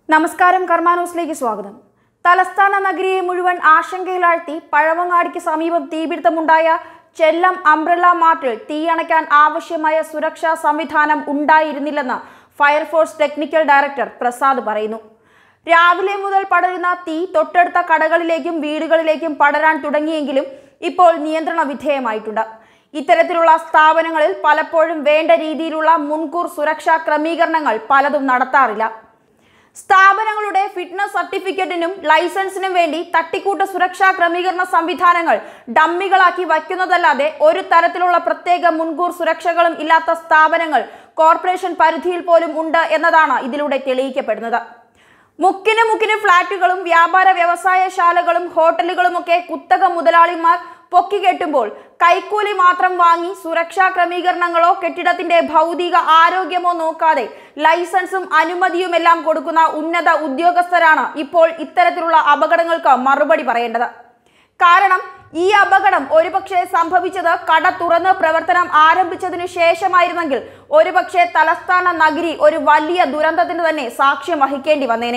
നമസ്കാരം കർമാനൂസിലേക്ക് സ്വാഗതം തലസ്ഥാന നഗരിയെ മുഴുവൻ ആശങ്കയിലാഴ്ത്തി പഴവങ്ങാടിക്ക് സമീപം തീപിടുത്തമുണ്ടായ ചെല്ലം അംബ്രല മാർട്ടിൽ തീയണയ്ക്കാൻ ആവശ്യമായ സുരക്ഷാ സംവിധാനം ഉണ്ടായിരുന്നില്ലെന്ന് ഫയർഫോഴ്സ് ടെക്നിക്കൽ ഡയറക്ടർ പ്രസാദ് പറയുന്നു രാവിലെ മുതൽ പടരുന്ന തീ തൊട്ടടുത്ത കടകളിലേക്കും വീടുകളിലേക്കും പടരാൻ തുടങ്ങിയെങ്കിലും ഇപ്പോൾ നിയന്ത്രണ വിധേയമായിട്ടുണ്ട് ഇത്തരത്തിലുള്ള സ്ഥാപനങ്ങളിൽ പലപ്പോഴും വേണ്ട രീതിയിലുള്ള മുൻകൂർ സുരക്ഷാ ക്രമീകരണങ്ങൾ പലതും നടത്താറില്ല സ്ഥാപനങ്ങളുടെ ഫിറ്റ്നസ് സർട്ടിഫിക്കറ്റിനും ലൈസൻസിനും വേണ്ടി തട്ടിക്കൂട്ട് സുരക്ഷാ ക്രമീകരണ സംവിധാനങ്ങൾ ഡമ്മികളാക്കി വയ്ക്കുന്നതല്ലാതെ ഒരു തരത്തിലുള്ള പ്രത്യേക മുൻകൂർ സുരക്ഷകളും ഇല്ലാത്ത സ്ഥാപനങ്ങൾ കോർപ്പറേഷൻ പരിധിയിൽ പോലും ഉണ്ട് എന്നതാണ് ഇതിലൂടെ തെളിയിക്കപ്പെടുന്നത് മുക്കിന് മുക്കിന് ഫ്ളാറ്റുകളും വ്യാപാര വ്യവസായശാലകളും ഹോട്ടലുകളുമൊക്കെ കുത്തക മുതലാളിമാർ പൊക്കിക്കെട്ടുമ്പോൾ കൈക്കൂലി മാത്രം വാങ്ങി സുരക്ഷാ ക്രമീകരണങ്ങളോ കെട്ടിടത്തിന്റെ ഭൗതിക ആരോഗ്യമോ നോക്കാതെ ലൈസൻസും അനുമതിയുമെല്ലാം കൊടുക്കുന്ന ഉന്നത ഉദ്യോഗസ്ഥരാണ് ഇപ്പോൾ ഇത്തരത്തിലുള്ള അപകടങ്ങൾക്ക് മറുപടി പറയേണ്ടത് കാരണം ഈ അപകടം ഒരുപക്ഷെ സംഭവിച്ചത് കട തുറന്ന് പ്രവർത്തനം ആരംഭിച്ചതിനു ശേഷമായിരുന്നെങ്കിൽ ഒരുപക്ഷെ തലസ്ഥാന നഗരി ഒരു വലിയ ദുരന്തത്തിന് തന്നെ സാക്ഷ്യം വഹിക്കേണ്ടി വന്നേനെ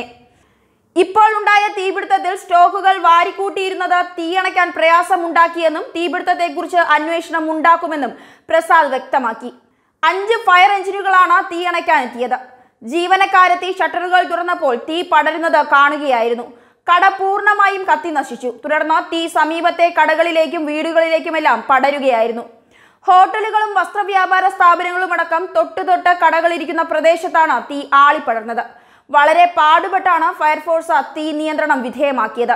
ഇപ്പോൾ ഉണ്ടായ തീപിടുത്തത്തിൽ സ്റ്റോക്കുകൾ വാരിക്കൂട്ടിയിരുന്നത് തീയണയ്ക്കാൻ പ്രയാസമുണ്ടാക്കിയെന്നും തീപിടുത്തത്തെക്കുറിച്ച് അന്വേഷണം ഉണ്ടാക്കുമെന്നും പ്രസാദ് വ്യക്തമാക്കി അഞ്ച് ഫയർ എഞ്ചിനുകളാണ് തീയണയ്ക്കാൻ എത്തിയത് ജീവനക്കാരെത്തി ഷട്ടറുകൾ തുറന്നപ്പോൾ തീ പടരുന്നത് കാണുകയായിരുന്നു കട പൂർണ്ണമായും കത്തി നശിച്ചു തുടർന്ന് തീ സമീപത്തെ കടകളിലേക്കും വീടുകളിലേക്കുമെല്ലാം പടരുകയായിരുന്നു ഹോട്ടലുകളും വസ്ത്രവ്യാപാര സ്ഥാപനങ്ങളും അടക്കം തൊട്ടു തൊട്ട് കടകളിരിക്കുന്ന പ്രദേശത്താണ് തീ ആളിപ്പടർന്നത് വളരെ പാടുപെട്ടാണ് ഫയർഫോഴ്സ് തീ നിയന്ത്രണം വിധേയമാക്കിയത്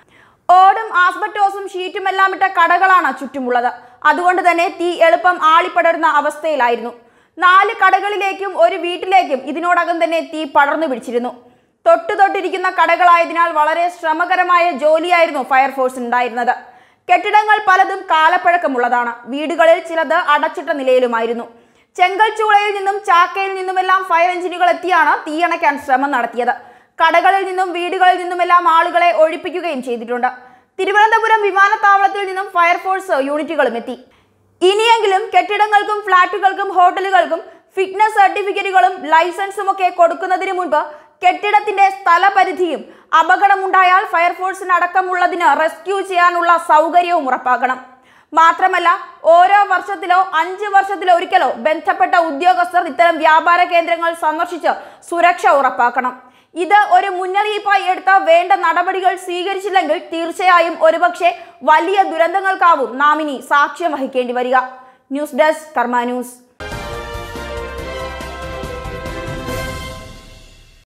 ഓടും ആസ്ബറ്റോസും ഷീറ്റുമെല്ലാം ഇട്ട കടകളാണ് ചുറ്റുമുള്ളത് അതുകൊണ്ട് തന്നെ തീ എളുപ്പം ആളിപ്പടരുന്ന അവസ്ഥയിലായിരുന്നു നാല് കടകളിലേക്കും ഒരു വീട്ടിലേക്കും ഇതിനോടകം തന്നെ തീ പടർന്നു പിടിച്ചിരുന്നു തൊട്ടു തൊട്ടിരിക്കുന്ന കടകളായതിനാൽ വളരെ ശ്രമകരമായ ജോലിയായിരുന്നു ഫയർഫോഴ്സിന് ഉണ്ടായിരുന്നത് കെട്ടിടങ്ങൾ പലതും കാലപ്പഴക്കമുള്ളതാണ് വീടുകളിൽ ചിലത് അടച്ചിട്ട നിലയിലുമായിരുന്നു ചെങ്കൽച്ചൂളയിൽ നിന്നും ചാക്കയിൽ നിന്നുമെല്ലാം ഫയർ എഞ്ചിനുകൾ എത്തിയാണ് തീയണയ്ക്കാൻ ശ്രമം നടത്തിയത് കടകളിൽ നിന്നും വീടുകളിൽ നിന്നുമെല്ലാം ആളുകളെ ഒഴിപ്പിക്കുകയും ചെയ്തിട്ടുണ്ട് തിരുവനന്തപുരം വിമാനത്താവളത്തിൽ നിന്നും ഫയർഫോഴ്സ് യൂണിറ്റുകളും എത്തി ഇനിയെങ്കിലും കെട്ടിടങ്ങൾക്കും ഫ്ളാറ്റുകൾക്കും ഹോട്ടലുകൾക്കും ഫിറ്റ്നസ് സർട്ടിഫിക്കറ്റുകളും ലൈസൻസും ഒക്കെ കൊടുക്കുന്നതിന് മുൻപ് കെട്ടിടത്തിന്റെ സ്ഥലപരിധിയും അപകടമുണ്ടായാൽ ഫയർഫോഴ്സിന് അടക്കമുള്ളതിന് റെസ്ക്യൂ ചെയ്യാനുള്ള സൗകര്യവും ഉറപ്പാക്കണം മാത്രമല്ല ഓരോ വർഷത്തിലോ അഞ്ച് വർഷത്തിലോ ഒരിക്കലോ ബന്ധപ്പെട്ട ഉദ്യോഗസ്ഥർ ഇത്തരം വ്യാപാര കേന്ദ്രങ്ങൾ സന്ദർശിച്ച് സുരക്ഷ ഉറപ്പാക്കണം ഇത് ഒരു മുന്നറിയിപ്പായി എടുത്ത വേണ്ട നടപടികൾ സ്വീകരിച്ചില്ലെങ്കിൽ തീർച്ചയായും ഒരുപക്ഷെ വലിയ ദുരന്തങ്ങൾക്കാവും നാം ഇനി സാക്ഷ്യം വഹിക്കേണ്ടി വരിക ന്യൂസ് ഡെസ്ക് കർമ്മ ന്യൂസ്